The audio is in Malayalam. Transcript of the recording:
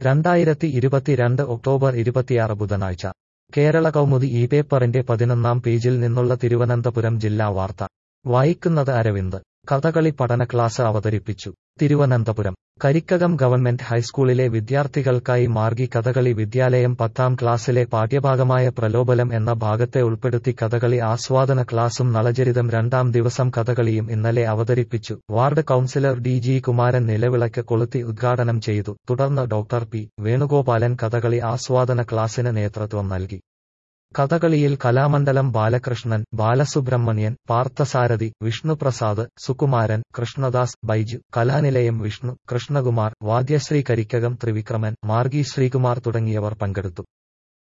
രണ്ടായിരത്തി ഇരുപത്തിരണ്ട് ഒക്ടോബർ ഇരുപത്തിയാറ് ബുധനാഴ്ച കേരള കൗമുദി ഈ പേപ്പറിന്റെ പതിനൊന്നാം പേജിൽ നിന്നുള്ള തിരുവനന്തപുരം ജില്ലാ വാർത്ത വായിക്കുന്നത് അരവിന്ദ് കഥകളി പഠന ക്ലാസ് അവതരിപ്പിച്ചു തിരുവനന്തപുരം കരിക്കകം ഗവൺമെന്റ് ഹൈസ്കൂളിലെ വിദ്യാർത്ഥികൾക്കായി മാർഗി കഥകളി വിദ്യാലയം പത്താം ക്ലാസ്സിലെ പാഠ്യഭാഗമായ പ്രലോഭനം എന്ന ഭാഗത്തെ ഉൾപ്പെടുത്തി കഥകളി ആസ്വാദന ക്ലാസും നളചരിതം രണ്ടാം ദിവസം കഥകളിയും ഇന്നലെ അവതരിപ്പിച്ചു ward councillor D G Kumaran നിലവിളക്ക് കൊളുത്തി ഉദ്ഘാടനം ചെയ്തു തുടർന്ന് ഡോക്ടർ പി വേണുഗോപാലൻ കഥകളി ആസ്വാദന ക്ലാസിന് നേതൃത്വം നൽകി കഥകളിയിൽ കലാമണ്ഡലം ബാലകൃഷ്ണൻ ബാലസുബ്രഹ്മണ്യൻ പാർത്ഥസാരഥി വിഷ്ണുപ്രസാദ് സുകുമാരൻ കൃഷ്ണദാസ് ബൈജു കലാനിലയം വിഷ്ണു കൃഷ്ണകുമാർ വാദ്യശ്രീ കരിക്കകം ത്രിവിക്രമൻ മാർഗി ശ്രീകുമാർ തുടങ്ങിയവർ പങ്കെടുത്തു